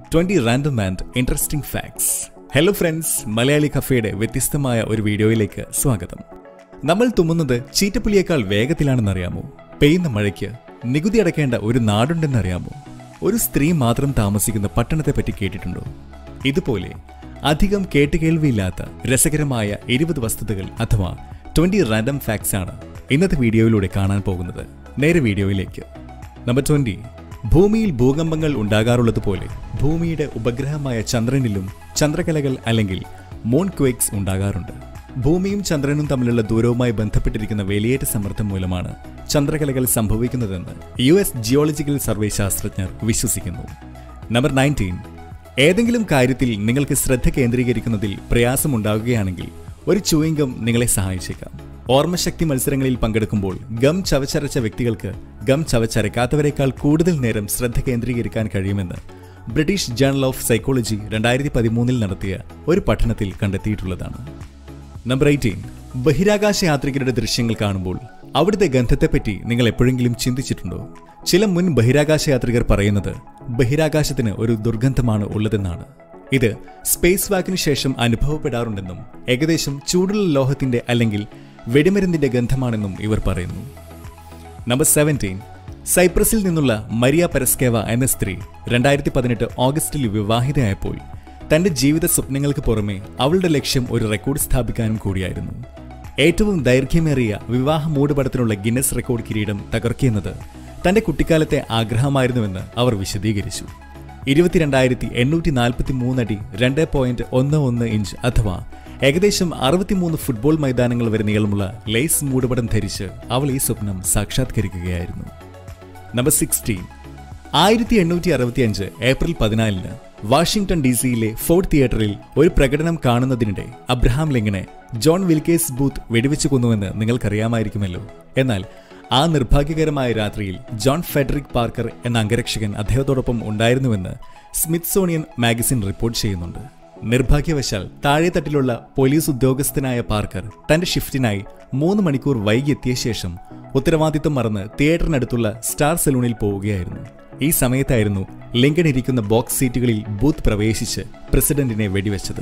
twenty random and interesting facts hello friends Malayali കഫേയുടെ വ്യത്യസ്തമായ ഒരു വീഡിയോയിലേക്ക് സ്വാഗതം നമ്മൾ തുമ്മുന്നത് ചീറ്റപ്പുലിയേക്കാൾ വേഗത്തിലാണെന്നറിയാമോ പെയ്യുന്ന മഴയ്ക്ക് നികുതി അടയ്ക്കേണ്ട ഒരു നാടുണ്ടെന്നറിയാമോ ഒരു സ്ത്രീ മാത്രം താമസിക്കുന്ന പട്ടണത്തെ പറ്റി കേട്ടിട്ടുണ്ടോ ഇതുപോലെ അധികം കേട്ടുകേൾവിയില്ലാത്ത രസകരമായ ഇരുപത് വസ്തുതകൾ അഥവാ ട്വന്റി റാൻഡം ഫാക്ട്സ് ആണ് ഇന്നത്തെ വീഡിയോയിലൂടെ കാണാൻ പോകുന്നത് നേരെ വീഡിയോയിലേക്ക് നമ്പർ ട്വന്റി ഭൂമിയിൽ ഭൂകമ്പങ്ങൾ ഉണ്ടാകാറുള്ളതുപോലെ ഭൂമിയുടെ ഉപഗ്രഹമായ ചന്ദ്രനിലും ചന്ദ്രകലകൾ അല്ലെങ്കിൽ മൂൺ ക്വേക്സ് ഉണ്ടാകാറുണ്ട് ഭൂമിയും ചന്ദ്രനും തമ്മിലുള്ള ദൂരവുമായി ബന്ധപ്പെട്ടിരിക്കുന്ന വേലിയേറ്റ സമ്മർദ്ദം മൂലമാണ് ചന്ദ്രകലകൾ സംഭവിക്കുന്നതെന്ന് യു എസ് ജിയോളജിക്കൽ സർവേ ശാസ്ത്രജ്ഞർ വിശ്വസിക്കുന്നു നമ്പർ നയൻറ്റീൻ ഏതെങ്കിലും കാര്യത്തിൽ നിങ്ങൾക്ക് ശ്രദ്ധ കേന്ദ്രീകരിക്കുന്നതിൽ പ്രയാസമുണ്ടാകുകയാണെങ്കിൽ ഒരു ചൂയിങ്കം നിങ്ങളെ സഹായിച്ചേക്കാം ഓർമ്മശക്തി മത്സരങ്ങളിൽ പങ്കെടുക്കുമ്പോൾ ഗം ചവച്ചരച്ച വ്യക്തികൾക്ക് ഗം ചവച്ചരക്കാത്തവരെക്കാൾ കൂടുതൽ നേരം ശ്രദ്ധ കേന്ദ്രീകരിക്കാൻ കഴിയുമെന്ന് ബ്രിട്ടീഷ് ജേണൽ ഓഫ് സൈക്കോളജി രണ്ടായിരത്തി പതിമൂന്നിൽ നടത്തിയ ഒരു പഠനത്തിൽ കണ്ടെത്തിയിട്ടുള്ളതാണ് നമ്പർ എയ്റ്റീൻ ബഹിരാകാശ യാത്രികരുടെ ദൃശ്യങ്ങൾ കാണുമ്പോൾ അവിടുത്തെ ഗന്ധത്തെപ്പറ്റി നിങ്ങൾ എപ്പോഴെങ്കിലും ചിന്തിച്ചിട്ടുണ്ടോ ചില മുൻ ബഹിരാകാശ യാത്രികർ പറയുന്നത് ബഹിരാകാശത്തിന് ഒരു ദുർഗന്ധമാണ് ഉള്ളതെന്നാണ് ഇത് സ്പേസ് വാക്കിന് ശേഷം അനുഭവപ്പെടാറുണ്ടെന്നും ഏകദേശം ചൂടുള്ള ലോഹത്തിന്റെ അല്ലെങ്കിൽ വെടിമരുന്നിന്റെ ഗന്ധമാണെന്നും ഇവർ പറയുന്നു നമ്പർ സെവൻറ്റീൻ സൈപ്രസിൽ നിന്നുള്ള മരിയ പരസ്കേവ എന്ന സ്ത്രീ രണ്ടായിരത്തി പതിനെട്ട് ഓഗസ്റ്റിൽ വിവാഹിതയായപ്പോൾ തന്റെ ജീവിത സ്വപ്നങ്ങൾക്ക് പുറമെ അവളുടെ ലക്ഷ്യം ഒരു റെക്കോർഡ് സ്ഥാപിക്കാനും കൂടിയായിരുന്നു ഏറ്റവും ദൈർഘ്യമേറിയ വിവാഹ മൂടുപടത്തിനുള്ള ഗിന്നസ് റെക്കോർഡ് കിരീടം തകർക്കിയെന്നത് തന്റെ കുട്ടിക്കാലത്തെ ആഗ്രഹമായിരുന്നുവെന്ന് അവർ വിശദീകരിച്ചു ഇരുപത്തിരണ്ടായിരത്തി എണ്ണൂറ്റി നാൽപ്പത്തി മൂന്നടി രണ്ട് പോയിന്റ് ഒന്ന് ഒന്ന് ഇഞ്ച് അഥവാ ഏകദേശം അറുപത്തിമൂന്ന് ഫുട്ബോൾ മൈതാനങ്ങൾ വരെ നീളമുള്ള ലേസ് മൂടുപടം ധരിച്ച് അവൾ ഈ സ്വപ്നം സാക്ഷാത്കരിക്കുകയായിരുന്നു നമ്പർ സിക്സ്റ്റീൻ ആയിരത്തി എണ്ണൂറ്റി അറുപത്തിയഞ്ച് ഏപ്രിൽ പതിനാലിന് വാഷിംഗ്ടൺ ഡി സിയിലെ ഫോർട്ട് തിയേറ്ററിൽ ഒരു പ്രകടനം കാണുന്നതിനിടെ അബ്രഹാം ലിങ്കനെ ജോൺ വിൽക്കേസ് ബൂത്ത് വെടിവെച്ചു കൊന്നുവെന്ന് നിങ്ങൾക്കറിയാമായിരിക്കുമല്ലോ എന്നാൽ ആ നിർഭാഗ്യകരമായ രാത്രിയിൽ ജോൺ ഫെഡറിക് പാർക്കർ എന്ന അംഗരക്ഷകൻ അദ്ദേഹത്തോടൊപ്പം ഉണ്ടായിരുന്നുവെന്ന് സ്മിത്സോണിയൻ മാഗസിൻ റിപ്പോർട്ട് ചെയ്യുന്നുണ്ട് നിർഭാഗ്യവശാൽ താഴെത്തട്ടിലുള്ള പോലീസ് ഉദ്യോഗസ്ഥനായ പാർക്കർ തന്റെ ഷിഫ്റ്റിനായി മൂന്ന് മണിക്കൂർ വൈകി എത്തിയ ശേഷം ഉത്തരവാദിത്വം മറന്ന് തിയേറ്ററിനടുത്തുള്ള സ്റ്റാർ സലൂണിൽ പോവുകയായിരുന്നു ഈ സമയത്തായിരുന്നു ലിങ്കൺ ഇരിക്കുന്ന ബോക്സ് സീറ്റുകളിൽ ബൂത്ത് പ്രവേശിച്ച് പ്രസിഡന്റിനെ വെടിവെച്ചത്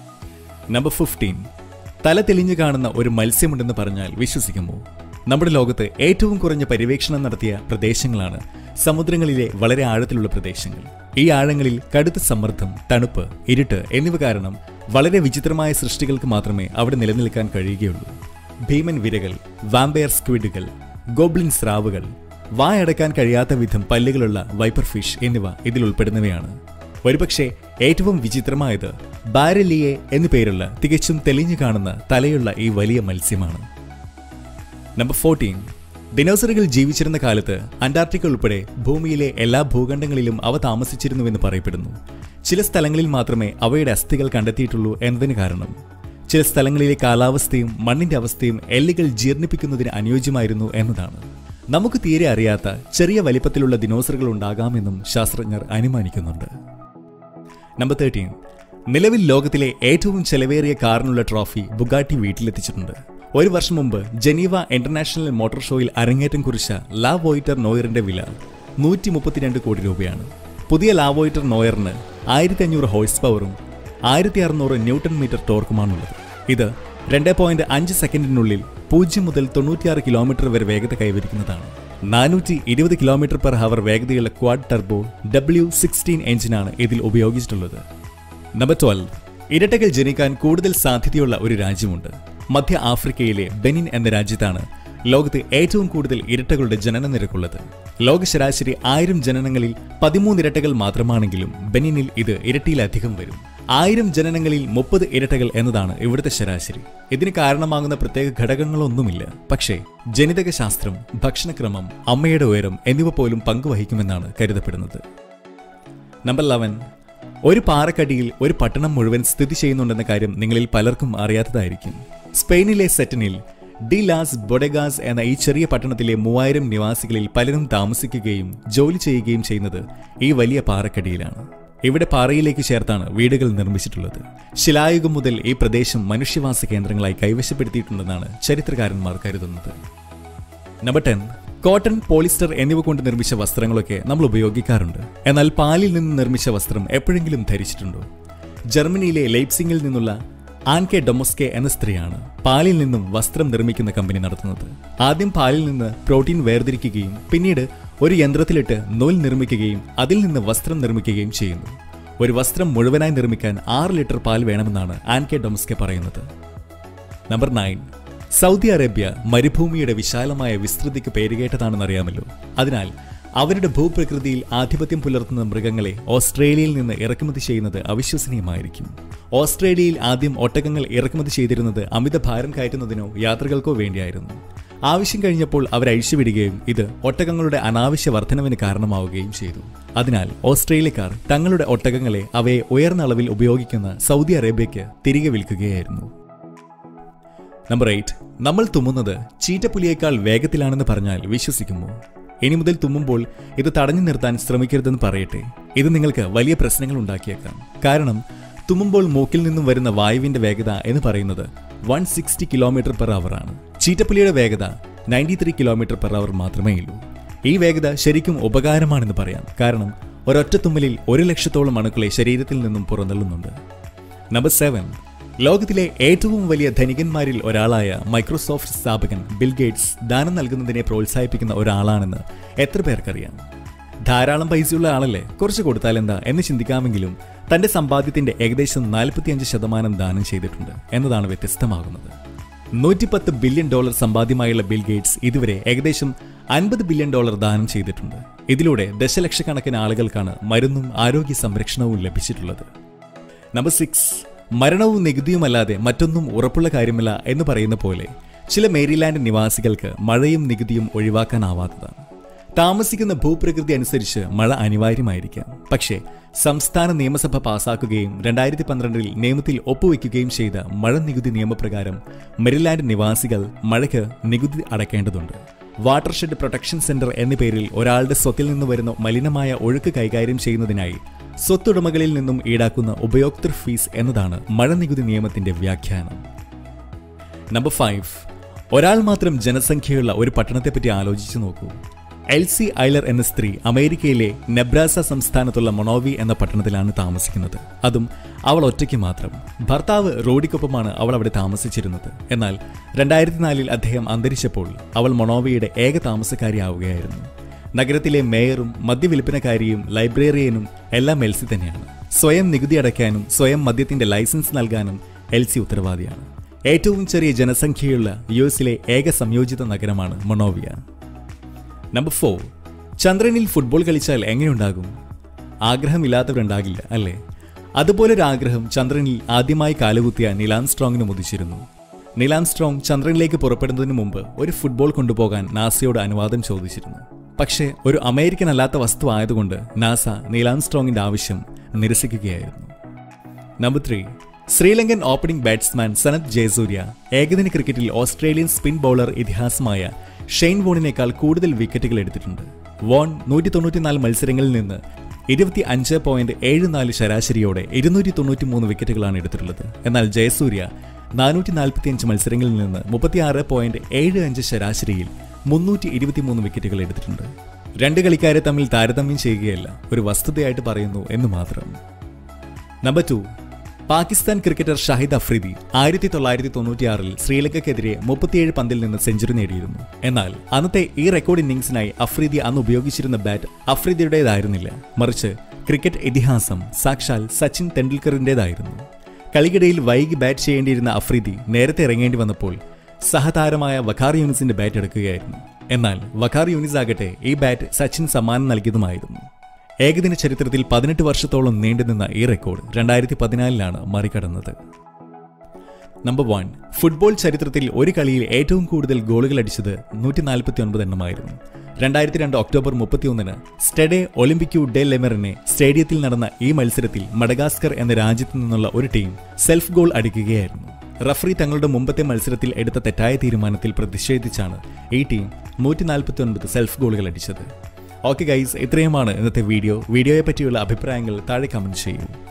നമ്പർ ഫിഫ്റ്റീൻ തല തെളിഞ്ഞു കാണുന്ന ഒരു മത്സ്യമുണ്ടെന്ന് പറഞ്ഞാൽ വിശ്വസിക്കുമോ നമ്മുടെ ലോകത്ത് ഏറ്റവും കുറഞ്ഞ പര്യവേക്ഷണം നടത്തിയ പ്രദേശങ്ങളാണ് സമുദ്രങ്ങളിലെ വളരെ ആഴത്തിലുള്ള പ്രദേശങ്ങൾ ഈ ആഴങ്ങളിൽ കടുത്ത സമ്മർദ്ദം തണുപ്പ് ഇരുട്ട് എന്നിവ കാരണം വളരെ വിചിത്രമായ സൃഷ്ടികൾക്ക് മാത്രമേ അവിടെ നിലനിൽക്കാൻ കഴിയുകയുള്ളൂ ഭീമൻ വിരകൾ വാമ്പയർ സ്ക്വിഡുകൾ ഗോബ്ലിൻ സ്രാവുകൾ വായടക്കാൻ കഴിയാത്ത വിധം പല്ലുകളുള്ള വൈപ്പർ ഫിഷ് എന്നിവ ഇതിൽ ഉൾപ്പെടുന്നവയാണ് ഒരുപക്ഷെ ഏറ്റവും വിചിത്രമായത് ബാരലിയെ എന്നു പേരുള്ള തികച്ചും തെളിഞ്ഞു കാണുന്ന തലയുള്ള ഈ വലിയ മത്സ്യമാണ് നമ്പർ ഫോർട്ടീൻ ദിനോസറുകൾ ജീവിച്ചിരുന്ന കാലത്ത് അന്റാർട്ടിക്ക ഉൾപ്പെടെ ഭൂമിയിലെ എല്ലാ ഭൂഖണ്ഡങ്ങളിലും അവ താമസിച്ചിരുന്നുവെന്ന് പറയപ്പെടുന്നു ചില സ്ഥലങ്ങളിൽ മാത്രമേ അവയുടെ അസ്ഥികൾ കണ്ടെത്തിയിട്ടുള്ളൂ എന്നതിന് കാരണം ചില സ്ഥലങ്ങളിലെ കാലാവസ്ഥയും മണ്ണിന്റെ അവസ്ഥയും എല്ലുകൾ ജീർണിപ്പിക്കുന്നതിന് അനുയോജ്യമായിരുന്നു എന്നതാണ് നമുക്ക് തീരെ അറിയാത്ത ചെറിയ വലിപ്പത്തിലുള്ള ദിനോസറുകൾ ഉണ്ടാകാമെന്നും ശാസ്ത്രജ്ഞർ അനുമാനിക്കുന്നുണ്ട് നമ്പർ തേർട്ടീൻ നിലവിൽ ലോകത്തിലെ ഏറ്റവും ചെലവേറിയ കാറിനുള്ള ട്രോഫി ബുഗാട്ടി വീട്ടിലെത്തിച്ചിട്ടുണ്ട് ഒരു വർഷം മുമ്പ് ജനീവ ഇന്റർനാഷണൽ മോട്ടോർ ഷോയിൽ അരങ്ങേറ്റം കുറിച്ച ലാ വോയിറ്റർ നോയറിന്റെ വില നൂറ്റി മുപ്പത്തിരണ്ട് കോടി രൂപയാണ് പുതിയ ലാ വോയിറ്റർ നോയറിന് ആയിരത്തി അഞ്ഞൂറ് ഹോഴ്സ് പവറും ആയിരത്തി അറുന്നൂറ് ന്യൂട്ടൺ മീറ്റർ ടോർക്കുമാണുള്ളത് ഇത് രണ്ട് പോയിന്റ് അഞ്ച് സെക്കൻഡിനുള്ളിൽ പൂജ്യം മുതൽ തൊണ്ണൂറ്റിയാറ് കിലോമീറ്റർ വരെ വേഗത കൈവരിക്കുന്നതാണ് നാനൂറ്റി ഇരുപത് കിലോമീറ്റർ പെർ ഹവർ വേഗതയുള്ള ക്വാഡ് ടർബോ ഡബ്ല്യു സിക്സ്റ്റീൻ എഞ്ചിനാണ് ഇതിൽ ഉപയോഗിച്ചിട്ടുള്ളത് നമ്പർ ട്വൽവ് ഇരട്ടകൾ ജനിക്കാൻ കൂടുതൽ സാധ്യതയുള്ള ഒരു രാജ്യമുണ്ട് മധ്യ ആഫ്രിക്കയിലെ ബെനിൻ എന്ന രാജ്യത്താണ് ലോകത്ത് ഏറ്റവും കൂടുതൽ ഇരട്ടകളുടെ ജനന നിരക്കുള്ളത് ലോക ശരാശരി ആയിരം ജനനങ്ങളിൽ പതിമൂന്ന് ഇരട്ടകൾ മാത്രമാണെങ്കിലും ബെനിനിൽ ഇത് ഇരട്ടിയിലധികം വരും ആയിരം ജനനങ്ങളിൽ മുപ്പത് ഇരട്ടകൾ എന്നതാണ് ഇവിടുത്തെ ശരാശരി ഇതിന് കാരണമാകുന്ന പ്രത്യേക ഘടകങ്ങളൊന്നുമില്ല പക്ഷേ ജനിതക ശാസ്ത്രം ഭക്ഷണക്രമം അമ്മയുടെ ഉയരം എന്നിവ പോലും പങ്കുവഹിക്കുമെന്നാണ് കരുതപ്പെടുന്നത് നമ്പർ ലെവൻ ഒരു പാറക്കടിയിൽ ഒരു പട്ടണം മുഴുവൻ സ്ഥിതി ചെയ്യുന്നുണ്ടെന്ന കാര്യം നിങ്ങളിൽ പലർക്കും അറിയാത്തതായിരിക്കും സ്പെയിനിലെ സെറ്റനിൽ ഡി ലാസ് ബൊഡഗാസ് എന്ന ഈ ചെറിയ പട്ടണത്തിലെ മൂവായിരം നിവാസികളിൽ പലരും താമസിക്കുകയും ജോലി ചെയ്യുകയും ചെയ്യുന്നത് ഈ വലിയ പാറക്കടിയിലാണ് ഇവിടെ പാറയിലേക്ക് ചേർത്താണ് വീടുകൾ നിർമ്മിച്ചിട്ടുള്ളത് ശിലായുഗം മുതൽ ഈ പ്രദേശം മനുഷ്യവാസ കേന്ദ്രങ്ങളായി കൈവശപ്പെടുത്തിയിട്ടുണ്ടെന്നാണ് ചരിത്രകാരന്മാർ കരുതുന്നത് നമ്പർ ടെൻ കോട്ടൺ പോളിസ്റ്റർ എന്നിവ കൊണ്ട് നിർമ്മിച്ച വസ്ത്രങ്ങളൊക്കെ നമ്മൾ ഉപയോഗിക്കാറുണ്ട് എന്നാൽ പാലിൽ നിന്ന് നിർമ്മിച്ച വസ്ത്രം എപ്പോഴെങ്കിലും ധരിച്ചിട്ടുണ്ടോ ജർമ്മനിയിലെ ലൈപ്സിംഗിൽ നിന്നുള്ള ആൻകെ ഡൊമോസ്കെ എന്ന സ്ത്രീയാണ് പാലിൽ നിന്നും വസ്ത്രം നിർമ്മിക്കുന്ന കമ്പനി നടത്തുന്നത് ആദ്യം പാലിൽ നിന്ന് പ്രോട്ടീൻ വേർതിരിക്കുകയും പിന്നീട് ഒരു യന്ത്രത്തിലിട്ട് നൂൽ നിർമ്മിക്കുകയും അതിൽ നിന്ന് വസ്ത്രം നിർമ്മിക്കുകയും ചെയ്യുന്നു ഒരു വസ്ത്രം മുഴുവനായി നിർമ്മിക്കാൻ ആറ് ലിറ്റർ പാൽ വേണമെന്നാണ് ആൻകെ ഡൊമസ്കെ പറയുന്നത് നമ്പർ നയൻ സൗദി അറേബ്യ മരുഭൂമിയുടെ വിശാലമായ വിസ്തൃതിക്ക് പേരുകേട്ടതാണെന്ന് അറിയാമല്ലോ അതിനാൽ അവരുടെ ഭൂപ്രകൃതിയിൽ ആധിപത്യം പുലർത്തുന്ന മൃഗങ്ങളെ ഓസ്ട്രേലിയയിൽ നിന്ന് ഇറക്കുമതി ചെയ്യുന്നത് അവിശ്വസനീയമായിരിക്കും ഓസ്ട്രേലിയയിൽ ആദ്യം ഒട്ടകങ്ങൾ ഇറക്കുമതി ചെയ്തിരുന്നത് അമിത ഭാരം കയറ്റുന്നതിനോ യാത്രകൾക്കോ വേണ്ടിയായിരുന്നു ആവശ്യം കഴിഞ്ഞപ്പോൾ അവർ അഴിച്ചുവിടുകയും ഇത് ഒട്ടകങ്ങളുടെ അനാവശ്യ വർധനവിന് കാരണമാവുകയും ചെയ്തു അതിനാൽ ഓസ്ട്രേലിയക്കാർ തങ്ങളുടെ ഒട്ടകങ്ങളെ അവയെ ഉയർന്ന അളവിൽ ഉപയോഗിക്കുന്ന സൗദി അറേബ്യയ്ക്ക് തിരികെ വിൽക്കുകയായിരുന്നു നമ്പർ എയ്റ്റ് നമ്മൾ തുമ്മുന്നത് ചീറ്റപ്പുലിയേക്കാൾ വേഗത്തിലാണെന്ന് പറഞ്ഞാൽ വിശ്വസിക്കുമോ ഇനി മുതൽ തുമ്മുമ്പോൾ ഇത് തടഞ്ഞു നിർത്താൻ ശ്രമിക്കരുതെന്ന് പറയട്ടെ ഇത് നിങ്ങൾക്ക് വലിയ പ്രശ്നങ്ങൾ ഉണ്ടാക്കിയേക്കാം കാരണം തുമ്മുമ്പോൾ മൂക്കിൽ നിന്നും വരുന്ന വായുവിന്റെ വേഗത എന്ന് പറയുന്നത് one sixty kilometre per hour ആണ് ചീറ്റപ്പുലിയുടെ വേഗത ninety three kilometre per hour മാത്രമേ ഉള്ളൂ ഈ വേഗത ശരിക്കും ഉപകാരമാണെന്ന് പറയാം കാരണം ഒരൊറ്റ തുമ്മലിൽ ഒരു ലക്ഷത്തോളം അണുക്കളെ ശരീരത്തിൽ നിന്നും പുറന്തള്ളുന്നുണ്ട് നമ്പർ സെവൻ ലോകത്തിലെ ഏറ്റവും വലിയ ധനികന്മാരിൽ ഒരാളായ മൈക്രോസോഫ്റ്റ് സ്ഥാപകൻ ബിൽ ഗേറ്റ്സ് ദാനം നൽകുന്നതിനെ പ്രോത്സാഹിപ്പിക്കുന്ന ഒരാളാണെന്ന് എത്ര പേർക്കറിയാം ധാരാളം പൈസയുള്ള ആളല്ലേ കുറച്ച് കൊടുത്താൽ എന്താ എന്ന് ചിന്തിക്കാമെങ്കിലും തന്റെ സമ്പാദ്യത്തിന്റെ ഏകദേശം നാൽപ്പത്തിയഞ്ച് ശതമാനം ദാനം ചെയ്തിട്ടുണ്ട് എന്നതാണ് വ്യത്യസ്തമാകുന്നത് നൂറ്റിപ്പത്ത് ബില്യൺ ഡോളർ സമ്പാദ്യമായുള്ള ബിൽ ഗേറ്റ്സ് ഇതുവരെ ഏകദേശം അൻപത് ബില്യൺ ഡോളർ ദാനം ചെയ്തിട്ടുണ്ട് ഇതിലൂടെ ദശലക്ഷക്കണക്കിന് ആളുകൾക്കാണ് മരുന്നും ആരോഗ്യ സംരക്ഷണവും ലഭിച്ചിട്ടുള്ളത് നമ്പർ സിക്സ് മരണവും നികുതിയുമല്ലാതെ മറ്റൊന്നും ഉറപ്പുള്ള കാര്യമല്ല എന്ന് പറയുന്ന പോലെ ചില മേരിലാൻഡ് നിവാസികൾക്ക് മഴയും നികുതിയും ഒഴിവാക്കാനാവാത്തതാണ് താമസിക്കുന്ന ഭൂപ്രകൃതി അനുസരിച്ച് മഴ അനിവാര്യമായിരിക്കാം പക്ഷേ സംസ്ഥാന നിയമസഭ പാസാക്കുകയും രണ്ടായിരത്തി പന്ത്രണ്ടിൽ നിയമത്തിൽ ഒപ്പുവെക്കുകയും ചെയ്ത മഴ നികുതി നിയമപ്രകാരം മെരിലാൻഡ് നിവാസികൾ മഴയ്ക്ക് നികുതി അടയ്ക്കേണ്ടതുണ്ട് വാട്ടർഷെഡ് പ്രൊട്ടക്ഷൻ സെന്റർ എന്ന പേരിൽ ഒരാളുടെ സ്വത്തിൽ നിന്ന് വരുന്ന മലിനമായ ഒഴുക്ക് കൈകാര്യം ചെയ്യുന്നതിനായി സ്വത്തുടമകളിൽ നിന്നും ഈടാക്കുന്ന ഉപയോക്തൃ ഫീസ് എന്നതാണ് മഴ നികുതി നിയമത്തിന്റെ വ്യാഖ്യാനം നമ്പർ ഫൈവ് ഒരാൾ മാത്രം ജനസംഖ്യയുള്ള ഒരു പട്ടണത്തെപ്പറ്റി ആലോചിച്ചു നോക്കൂ എൽസി ഐലർ എന്ന സ്ത്രീ അമേരിക്കയിലെ നെബ്രാസ സംസ്ഥാനത്തുള്ള മൊണോവി എന്ന പട്ടണത്തിലാണ് താമസിക്കുന്നത് അതും അവൾ ഒറ്റയ്ക്ക് മാത്രം ഭർത്താവ് റോഡിക്കൊപ്പമാണ് അവൾ അവിടെ താമസിച്ചിരുന്നത് എന്നാൽ രണ്ടായിരത്തി നാലിൽ അദ്ദേഹം അന്തരിച്ചപ്പോൾ അവൾ മൊണോവിയുടെ ഏക താമസക്കാരിയാവുകയായിരുന്നു നഗരത്തിലെ മേയറും മദ്യവിൽപ്പനക്കാരിയും ലൈബ്രറിയനും എല്ലാം എൽസി തന്നെയാണ് സ്വയം നികുതി അടയ്ക്കാനും സ്വയം മദ്യത്തിന്റെ ലൈസൻസ് നൽകാനും എൽസി ഉത്തരവാദിയാണ് ഏറ്റവും ചെറിയ ജനസംഖ്യയുള്ള യു എസിലെ ഏക സംയോജിത നഗരമാണ് മൊണോവിയ നമ്പർ ഫോർ ചന്ദ്രനിൽ ഫുട്ബോൾ കളിച്ചാൽ എങ്ങനെയുണ്ടാകും ആഗ്രഹമില്ലാത്തവരുണ്ടാകില്ല അല്ലേ അതുപോലൊരു ആഗ്രഹം ചന്ദ്രനിൽ ആദ്യമായി കാലുകുത്തിയ നിലാം സ്ട്രോങ്ങിന് മുതിച്ചിരുന്നു നിലാം സ്ട്രോങ് ചന്ദ്രനിലേക്ക് പുറപ്പെടുന്നതിന് മുമ്പ് ഒരു ഫുട്ബോൾ കൊണ്ടുപോകാൻ നാസയോട് അനുവാദം ചോദിച്ചിരുന്നു പക്ഷേ ഒരു അമേരിക്കൻ അല്ലാത്ത വസ്തു ആയതുകൊണ്ട് നാസ നീലാം സ്ട്രോങ്ങിന്റെ ആവശ്യം നിരസിക്കുകയായിരുന്നു number three Sri Lankan opening batsman Sanath Jayasuriya ഏകദിന ക്രിക്കറ്റിൽ ഓസ്ട്രേലിയൻ സ്പിൻ ബൗളർ ഇതിഹാസമായ ഷെയ്ൻ വോണിനേക്കാൾ കൂടുതൽ വിക്കറ്റുകൾ എടുത്തിട്ടുണ്ട് വോൺ നൂറ്റി തൊണ്ണൂറ്റിനാല് മത്സരങ്ങളിൽ നിന്ന് ഇരുപത്തി അഞ്ച് പോയിന്റ് ഏഴ് നാല് ശരാശരിയോടെ ഇരുന്നൂറ്റി തൊണ്ണൂറ്റി മൂന്ന് വിക്കറ്റുകളാണ് എടുത്തിട്ടുള്ളത് എന്നാൽ ജയസൂര്യ നാനൂറ്റി നാൽപ്പത്തിയഞ്ച് മത്സരങ്ങളിൽ നിന്ന് മുപ്പത്തിയാറ് പോയിന്റ് ഏഴ് അഞ്ച് ശരാശരിയിൽ മുന്നൂറ്റി ഇരുപത്തിമൂന്ന് വിക്കറ്റുകൾ എടുത്തിട്ടുണ്ട് രണ്ട് കളിക്കാരെ തമ്മിൽ താരതമ്യം ചെയ്യുകയല്ല ഒരു വസ്തുതയായിട്ട് പറയുന്നു എന്ന് മാത്രം number two Pakistan cricketer Shahid Afridi ആയിരത്തി തൊള്ളായിരത്തി തൊണ്ണൂറ്റിയാറിൽ ശ്രീലങ്കയ്ക്കെതിരെ മുപ്പത്തിയേഴ് പന്തിൽ നിന്ന് സെഞ്ചുറി നേടിയിരുന്നു എന്നാൽ അന്നത്തെ ഈ റെക്കോർഡ് ഇന്നിംഗ്സിനായി അഫ്രീദി അന്ന് ഉപയോഗിച്ചിരുന്ന ബാറ്റ് അഫ്രീദിയുടേതായിരുന്നില്ല മറിച്ച് ക്രിക്കറ്റ് ഇതിഹാസം സാക്ഷാൽ സച്ചിൻ തെണ്ടുൽക്കറിന്റേതായിരുന്നു കളിക്കിടയിൽ വൈകി ബാറ്റ് ചെയ്യേണ്ടിയിരുന്ന അഫ്രീദി നേരത്തെ ഇറങ്ങേണ്ടി വന്നപ്പോൾ സഹതാരമായ വഖാർ യൂണിസിന്റെ ബാറ്റ് എടുക്കുകയായിരുന്നു എന്നാൽ വഖാർ യൂണിസ് ആകട്ടെ ഈ ബാറ്റ് സച്ചിൻ സമ്മാനം നൽകിയതുമായിരുന്നു ഏകദിന ചരിത്രത്തിൽ പതിനെട്ട് വർഷത്തോളം നീണ്ടുനിന്ന ഈ റെക്കോർഡ് രണ്ടായിരത്തി പതിനാലിലാണ് മറികടന്നത് നമ്പർ വൺ ഫുട്ബോൾ ചരിത്രത്തിൽ ഒരു കളിയിൽ ഏറ്റവും കൂടുതൽ ഗോളുകൾ അടിച്ചത് നൂറ്റി നാൽപ്പത്തി ഒൻപത് എണ്ണമായിരുന്നു രണ്ടായിരത്തി രണ്ട് ഒക്ടോബർ മുപ്പത്തിയൊന്നിന് സ്റ്റെഡെ ഒളിമ്പിക്യു ഡെ ലെമറിനെ സ്റ്റേഡിയത്തിൽ നടന്ന ഈ മത്സരത്തിൽ മഡഗാസ്കർ എന്ന രാജ്യത്തു നിന്നുള്ള ഒരു ടീം സെൽഫ് ഗോൾ അടിക്കുകയായിരുന്നു റഫറി തങ്ങളുടെ മുമ്പത്തെ മത്സരത്തിൽ എടുത്ത തെറ്റായ തീരുമാനത്തിൽ പ്രതിഷേധിച്ചാണ് ഈ ടീം നൂറ്റി നാൽപ്പത്തി ഒൻപത് സെൽഫ് ഗോളുകൾ അടിച്ചത് ഓക്കെ ഗൈസ് ഇത്രയുമാണ് ഇന്നത്തെ വീഡിയോ വീഡിയോയെ പറ്റിയുള്ള അഭിപ്രായങ്ങൾ താഴെ കമന്റ് ചെയ്യൂ